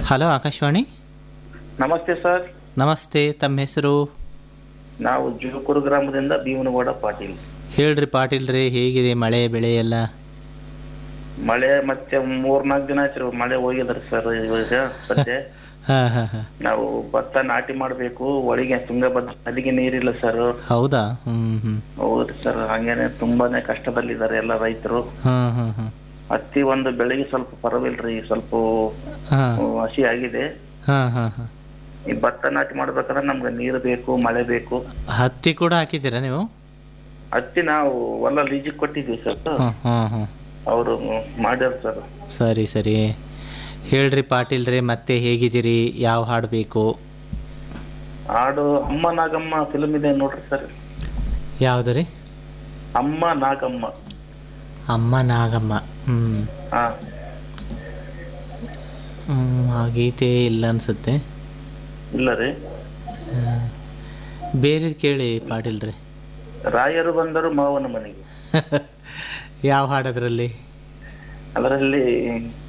hello Akashvani ನಮಸ್ತೆ sir ನಮಸ್ತೆ ತಮ್ಮ ಹೆಸರು ನಾವು ಜುಗುಕೂರು ಗ್ರಾಮದಿಂದ ಭೀಮನಗೌಡ ಪಾಟೀಲ್ ಹೇಳ್ರಿ ಪಾಟೀಲ್ರಿ ಹೇಗಿದೆ ಮಳೆ ಬೆಳೆ ಎಲ್ಲ ಮಳೆ ಮತ್ತೆ ಮೂರ್ನಾಲ್ಕು ದಿನ ಆಯ್ತು ಮಳೆ ಹೋಗಿದ್ರಿ ಸರ್ ಇವಾಗ ಸದ್ಯ ಹಾಂ ಹಾಂ ಹಾಂ ನಾವು ಭತ್ತ ನಾಟಿ ಮಾಡ್ಬೇಕು ಒಳಗೆ ತುಂಗಭದ್ರ ನದಿಗೆ ನೀರಿಲ್ಲ ಸರ್ ಹೌದಾ ಹ್ಞೂ ಹ್ಞೂ ಹೌದು ಸರ್ ಹಂಗೇನೆ ತುಂಬಾನೇ ಕಷ್ಟದಲ್ಲಿದ್ದಾರೆ ಎಲ್ಲ ರೈತರು ಹಾಂ ಹಾಂ ಹಾಂ ಹತ್ತಿ ಒಂದು ಬೆಳೆಗೆ ಸ್ವಲ್ಪ ಪರವಿಲ್ರಿ ಸ್ವಲ್ಪ ಹಾಂ ಹಸಿ ಆಗಿದೆ ಹಾಂ ಹಾಂ ಹಾಂ ಈ ಭತ್ತ ನಾಟಿ ಮಾಡ್ಬೇಕಾದ್ರೆ ನಮ್ಗೆ ನೀರು ಬೇಕು ಮಳೆ ಬೇಕು ಹತ್ತಿ ಕೂಡ ಹಾಕಿದ್ದೀರಾ ನೀವು ಹತ್ತಿ ನಾವು ಹೊಲ ಲೀಜಿಗೆ ಕೊಟ್ಟಿದ್ವಿ ಸರ್ ಹಾಂ ಹಾಂ ಹಾಂ ಅವರು ಮಾಡ್ಯಾರ ಸರ್ ಸರಿ ಸರಿ ಹೇಳ್ರಿ ಪಾಟೀಲ್ರಿ ಮತ್ತೆ ಹೇಗಿದ್ದೀರಿ ಯಾವ ಹಾಡು ಬೇಕು ಹಾಡು ಅಮ್ಮ ನಾಗಮ್ಮ ಫಿಲ್ಮ್ ಇದೆ ನೋಡ್ರಿ ಸರ್ ಯಾವುದು ರೀ ಅಮ್ಮ ನಾಗಮ್ಮ ಅಮ್ಮ ನಾಗಮ್ಮ ಹ್ಞೂ ಹಾ ಹ್ಞೂ ಆ ಗೀತೆ ಇಲ್ಲ ಅನ್ಸುತ್ತೆ ಇಲ್ಲ ರೀ ಬೇರೆ ಕೇಳಿ ಪಾಟೀಲ್ರಿ ರಾಯರು ಬಂದರು ಮಾವನ ಮನೆಗೆ ಯಾವ ಹಾಡೋದ್ರಲ್ಲಿ ಅದರಲ್ಲಿ